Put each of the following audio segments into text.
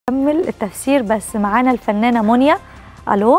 نكمل التفسير بس معانا الفنانه منيا الو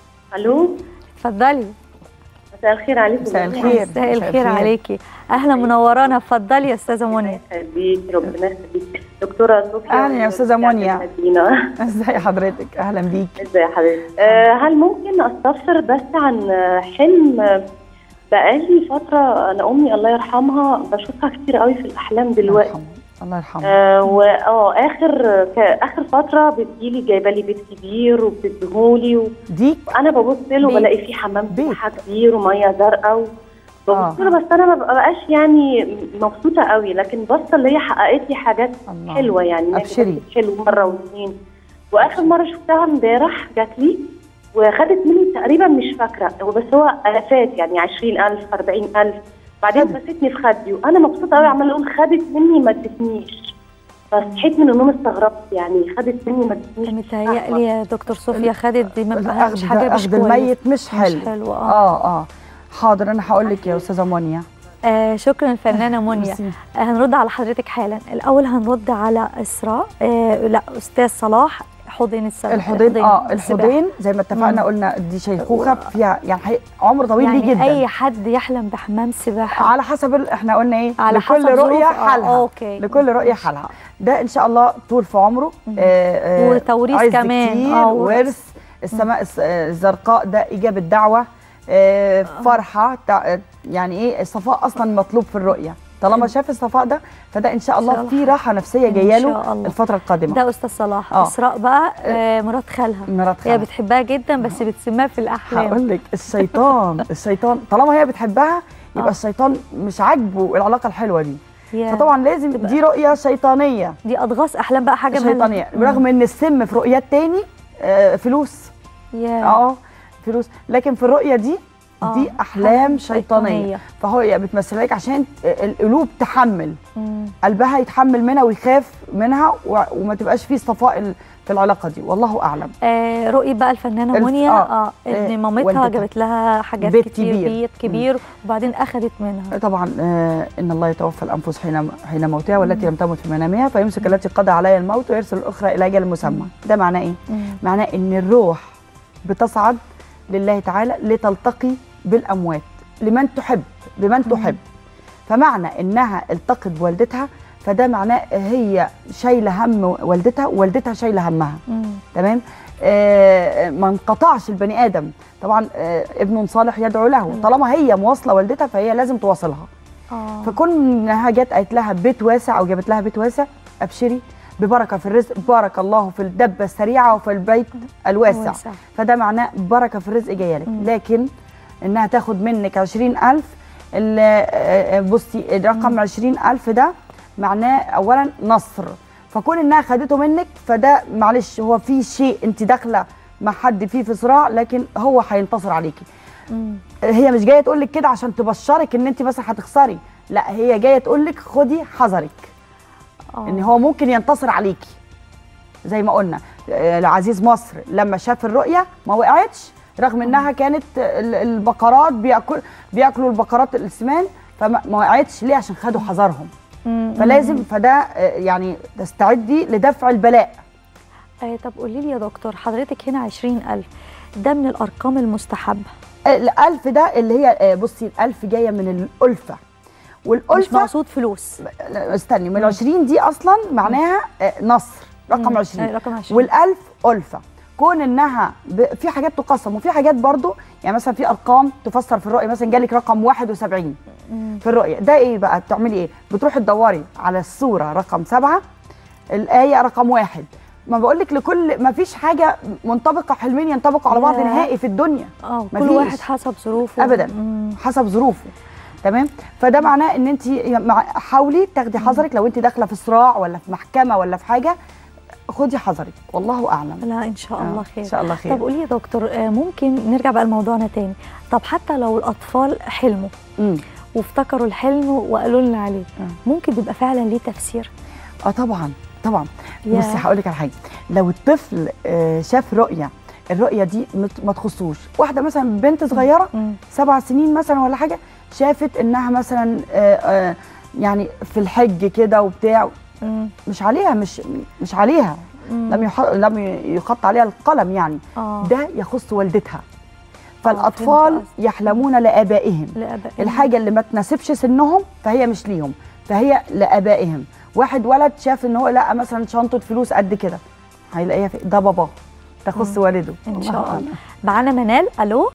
الو اتفضلي مساء الخير عليكم مساء جميعاً. الخير. مساء الخير عليكي اهلا منورانا اتفضلي يا استاذه منيا يخليك ربنا يخليك دكتوره صوفيا أهلا يا أستاذة منيا. مدينة. ازي حضرتك اهلا بيك ازي يا حبيبتي آه، هل ممكن استفسر بس عن آه، حلم آه، بقالي فتره انا امي الله يرحمها بشوفها كتير قوي في الاحلام الله دلوقتي يرحمه الله يرحمه اه واه اخر ك- اخر فتره بتجيلي جايبه لي بيت كبير وبتديهولي و... ديك انا ببص له بيت. بلاقي فيه حمام بيت. سباحه كبير وميه زرقاء و... آه. ببص له بس انا ما ببقاش يعني مبسوطه قوي لكن بصه اللي هي حققت لي حاجات الله حلوه يعني أبشري. كانت حلو مره واثنين واخر مره شفتها امبارح جات لي وخدت مني تقريبا مش فاكره بس هو الافات يعني 20000 40000 بعدين خدت. مسكني في خدي وانا مبسوطه قوي عماله اقول خدت مني ما ادتنيش فصحيت من النوم استغربت يعني خدت مني ما ادتنيش متهيألي يا دكتور صوفيا خدت دي ما الأخذ مش ده حاجه مش أخذ كويسه الميت مش حلو مش حلو اه, اه اه حاضر انا هقول لك يا استاذه منيا آه شكرا الفنانه منيا ميرسي. آه هنرد على حضرتك حالا الاول هنرد على اسراء آه لا استاذ صلاح حضن السبع الحوضين اه السباحة. الحوضين زي ما اتفقنا مم. قلنا دي شيخوخه فيها يعني حي- عمر طويل يعني بيه جدا اي حد يحلم بحمام سباحه على حسب ال- احنا قلنا ايه على لكل حسب رؤيه ظروف- آه، حالها أوكي. لكل رؤيه حالها ده ان شاء الله طول في عمره مم. آه آه وتوريث عز كمان، كتير آه، ورث. ورث السماء الس- آه، الزرقاء ده اجابه دعوه آه فرحه تع- آه، يعني ايه الصفاء اصلا مطلوب في الرؤيه طالما شاف الصفاء ده فده ان شاء إن شاء الله الله. في راحه نفسيه إن جايه شاء له الله. الفتره القادمه ده استاذ صلاح آه. اسراء بقى آه مرات خالها مرات هي خالها. بتحبها جدا بس بتسمها في الاحلام هقول لك الشيطان الشيطان طالما هي بتحبها يبقى آه. الشيطان مش عاجبه العلاقه الحلوه دي يا. فطبعا لازم دي رؤيه شيطانيه دي اضغاث احلام بقى حاجه من- شيطانيه مم. برغم ان السم في رؤيات تاني آه، فلوس يا. اه فلوس لكن في الرؤيه دي آه، دي احلام أحلام شيطانيه شيطانية. فهو هي بتمثل لك عشان القلوب تحمل مم. قلبها يتحمل منها ويخاف منها و- وما تبقاش فيه صفاء ال- في العلاقه دي والله اعلم آه رؤية بقى الفنانة الف- منيا آه. اه ان آه، مامتها والدتها. جابت لها حاجات بيت كتير كبير. بيت كبير وبعدين اخذت منها طبعا آه، ان الله يتوفى الانفس حين حين موتها والتي لم تمت في منامها فيمسك التي قضى عليها الموت ويرسل الاخرى الى اجل مسمى ده معناه ايه مم. معناه ان الروح بتصعد لله تعالى لتلتقي بالاموات لمن تحب بمن تحب فمعنى انها التقت بوالدتها فده معناه هي شايله هم والدتها ووالدتها شايله همها مم. تمام آه ما انقطعش البني ادم طبعا آه ابن صالح يدعو له طالما هي مواصله والدتها فهي لازم توصلها اه فكون انها جت قالت لها بيت واسع او جابت لها بيت واسع ابشري ببركه في الرزق بارك الله في الدبه السريعه وفي البيت الواسع واسع. فده معناه بركه في الرزق جايه لك مم. لكن انها تاخد منك 20000 ال- آه، آه، بصي الرقم 20000 ده معناه اولا نصر فكون انها خدته منك فده معلش هو في شيء انت داخله مع حد فيه في صراع لكن هو هينتصر عليكي مم. هي مش جايه تقول لك كده عشان تبشرك ان انت مثلا هتخسري لا هي جايه تقول لك خدي حذرك آه. ان هو ممكن ينتصر عليكي زي ما قلنا آه، العزيز مصر لما شاف الرؤيه ما وقعتش رغم انها كانت ال- البقرات بياكل بياكلوا البقرات السمان فما ما وقعتش ليه عشان خدوا حذرهم مم. فلازم فده آه، يعني تستعدي لدفع البلاء آه طب قولي لي يا دكتور حضرتك هنا 20000 ده من الارقام المستحبه الألف ده اللي هي آه، بصي الألف جاية من الألفة مش والألفة مقصود فلوس لا، استني من ال 20 دي اصلا معناها آه، نصر رقم مم. 20 أي رقم 20. والالف الفه كون انها ب... في حاجات تقسم وفي حاجات برضو يعني مثلا في ارقام تفسر في الرؤيه مثلا جالك رقم 71 مم. في الرؤيه ده ايه بقى بتعملي ايه بتروحي تدوري على الصوره رقم سبعة الايه رقم واحد ما بقول لك لكل ما فيش حاجه منطبقه حلمين ينطبقوا على بعض ياه. نهائي في الدنيا اه كل مفيش. واحد حسب ظروفه ابدا مم. حسب ظروفه تمام فده معناه ان انت مع- حاولي تاخدي حذرك لو انت داخله في صراع ولا في محكمه ولا في حاجه خدي حذرك والله اعلم لا ان شاء الله آه، خير ان شاء الله خير طب قولي يا دكتور آه، ممكن نرجع بقى لموضوعنا تاني طب حتى لو الاطفال حلموا امم وافتكروا الحلم وقالوا لنا عليه آه. ممكن يبقى فعلا ليه تفسير اه طبعا طبعا يا. بصي هقول لك على حاجه لو الطفل آه، شاف رؤيه الرؤيه دي مت- ما تخصوش واحده مثلا بنت صغيره مم. سبع سنين مثلا ولا حاجه شافت انها مثلا آه، آه، يعني في الحج كده وبتاع مم. مش عليها مش مش عليها مم. لم يح... لم ي- يخط عليها القلم يعني اه ده يخص والدتها فهمت فالاطفال قصدك. يحلمون لابائهم لآبائهم. الحاجه اللي ما تناسبش سنهم فهي مش ليهم فهي لابائهم واحد ولد شاف ان هو لقى مثلا شنطه فلوس قد كده هيلاقيها في ده باباه تخص والده ان الله شاء الله أعلم. معانا منال الو